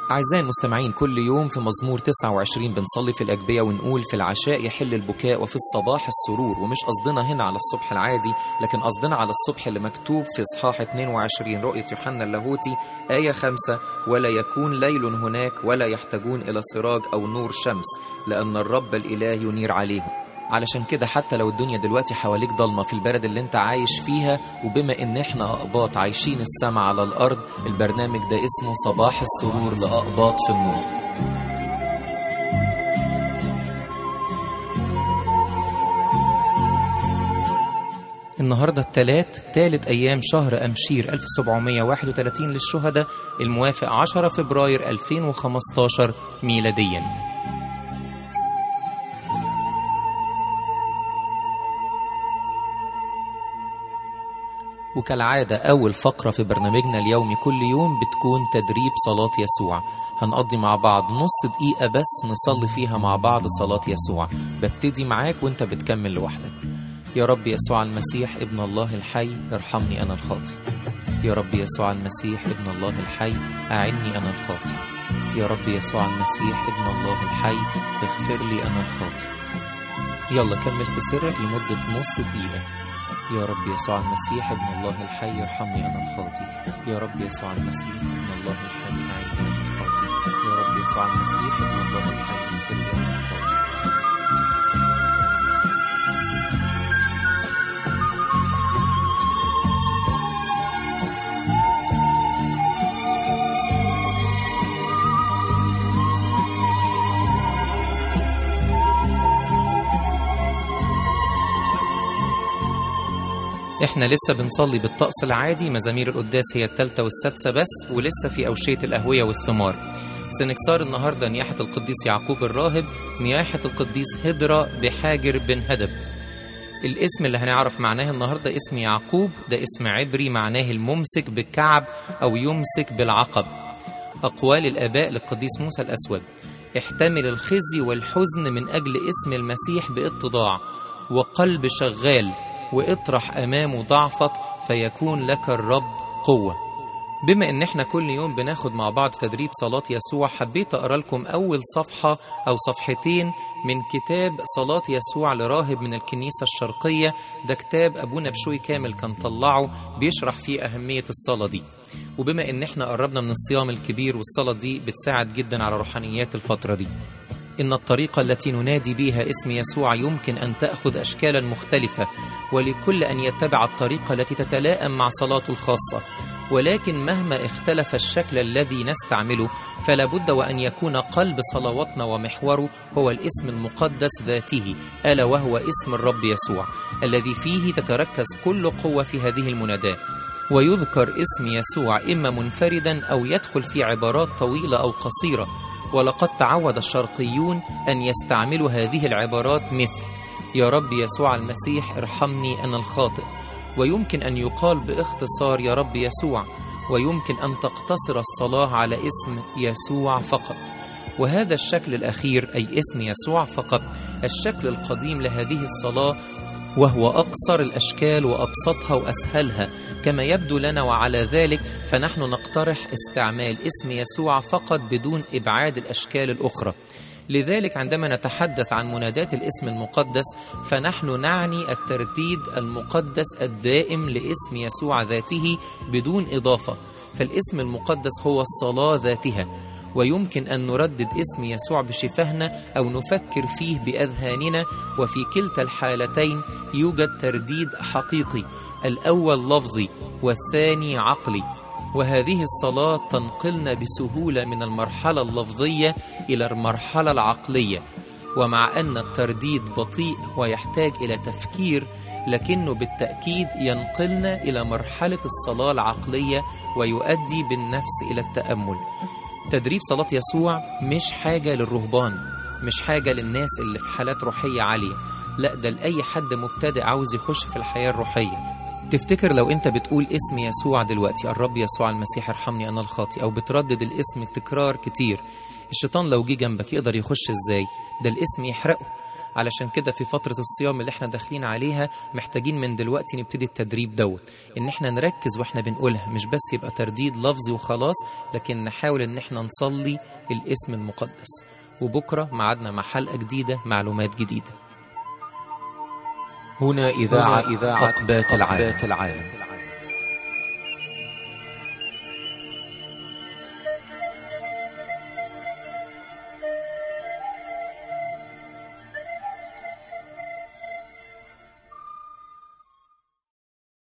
أعزائي المستمعين كل يوم في مزمور 29 بنصلي في الأجبية ونقول في العشاء يحل البكاء وفي الصباح السرور ومش قصدنا هنا على الصبح العادي لكن قصدنا على الصبح اللي مكتوب في إصحاح 22 رؤية يوحنا اللاهوتي آية 5 ولا يكون ليل هناك ولا يحتاجون إلى سراج أو نور شمس لأن الرب الإله ينير عليهم علشان كده حتى لو الدنيا دلوقتي حواليك ضلمة في البلد اللي انت عايش فيها وبما ان احنا اقباط عايشين السما على الارض البرنامج ده اسمه صباح السرور لاقباط في النور النهاردة الثلاث ثالث أيام شهر أمشير 1731 للشهداء الموافق 10 فبراير 2015 ميلادياً وكالعادة أول فقرة في برنامجنا اليومي كل يوم بتكون تدريب صلاة يسوع هنقضي مع بعض نص دقيقة بس نصلي فيها مع بعض صلاة يسوع ببتدي معاك وانت بتكمل لوحدك يا رب يسوع المسيح ابن الله الحي ارحمني أنا الخاطي يا رب يسوع المسيح ابن الله الحي أعني أنا الخاطي يا رب يسوع المسيح ابن الله الحي اغفر لي أنا الخاطي يلا كمل في سرك لمدة نص دقيقة يا رب يسوع المسيح ابن الله الحي ارحمني انا الخاطي يا رب يسوع المسيح ابن الله الحي اعني انا الخاطي يا رب يسوع المسيح ابن الله الحي اغفر لي انا الخاطي احنا لسه بنصلي بالطقس العادي مزامير القداس هي الثالثة والسادسة بس ولسه في أوشية الأهوية والثمار سنكسار النهاردة نياحة القديس يعقوب الراهب نياحة القديس هدرة بحاجر بن هدب الاسم اللي هنعرف معناه النهاردة اسم يعقوب ده اسم عبري معناه الممسك بالكعب أو يمسك بالعقب أقوال الآباء للقديس موسى الأسود احتمل الخزي والحزن من أجل اسم المسيح باتضاع وقلب شغال واطرح امامه ضعفك فيكون لك الرب قوه بما ان احنا كل يوم بناخد مع بعض تدريب صلاة يسوع حبيت اقرا لكم اول صفحة او صفحتين من كتاب صلاة يسوع لراهب من الكنيسة الشرقية ده كتاب ابونا بشوي كامل كان طلعه بيشرح فيه اهمية الصلاة دي وبما ان احنا قربنا من الصيام الكبير والصلاة دي بتساعد جدا على روحانيات الفترة دي إن الطريقة التي ننادي بها اسم يسوع يمكن أن تأخذ أشكالا مختلفة ولكل أن يتبع الطريقة التي تتلائم مع صلاته الخاصة ولكن مهما اختلف الشكل الذي نستعمله فلا بد وأن يكون قلب صلواتنا ومحوره هو الاسم المقدس ذاته ألا وهو اسم الرب يسوع الذي فيه تتركز كل قوة في هذه المناداة ويذكر اسم يسوع إما منفردا أو يدخل في عبارات طويلة أو قصيرة ولقد تعود الشرقيون أن يستعملوا هذه العبارات مثل يا رب يسوع المسيح ارحمني أنا الخاطئ ويمكن أن يقال باختصار يا رب يسوع ويمكن أن تقتصر الصلاة على اسم يسوع فقط وهذا الشكل الأخير أي اسم يسوع فقط الشكل القديم لهذه الصلاة وهو أقصر الأشكال وأبسطها وأسهلها كما يبدو لنا وعلى ذلك فنحن نقترح استعمال اسم يسوع فقط بدون إبعاد الأشكال الأخرى لذلك عندما نتحدث عن منادات الاسم المقدس فنحن نعني الترديد المقدس الدائم لاسم يسوع ذاته بدون إضافة فالاسم المقدس هو الصلاة ذاتها ويمكن أن نردد اسم يسوع بشفهنا أو نفكر فيه بأذهاننا وفي كلتا الحالتين يوجد ترديد حقيقي الأول لفظي والثاني عقلي وهذه الصلاة تنقلنا بسهولة من المرحلة اللفظية إلى المرحلة العقلية ومع أن الترديد بطيء ويحتاج إلى تفكير لكنه بالتأكيد ينقلنا إلى مرحلة الصلاة العقلية ويؤدي بالنفس إلى التأمل تدريب صلاة يسوع مش حاجة للرهبان مش حاجة للناس اللي في حالات روحية عالية لا ده لأي حد مبتدئ عاوز يخش في الحياة الروحية تفتكر لو انت بتقول اسم يسوع دلوقتي الرب يسوع المسيح ارحمني انا الخاطي او بتردد الاسم تكرار كتير الشيطان لو جه جنبك يقدر يخش ازاي ده الاسم يحرقه علشان كده في فترة الصيام اللي احنا داخلين عليها محتاجين من دلوقتي نبتدي التدريب دوت ان احنا نركز واحنا بنقولها مش بس يبقى ترديد لفظي وخلاص لكن نحاول ان احنا نصلي الاسم المقدس وبكرة معادنا مع حلقة جديدة معلومات جديدة هنا إذاعة هنا إذاعة أقبات العالم. العالم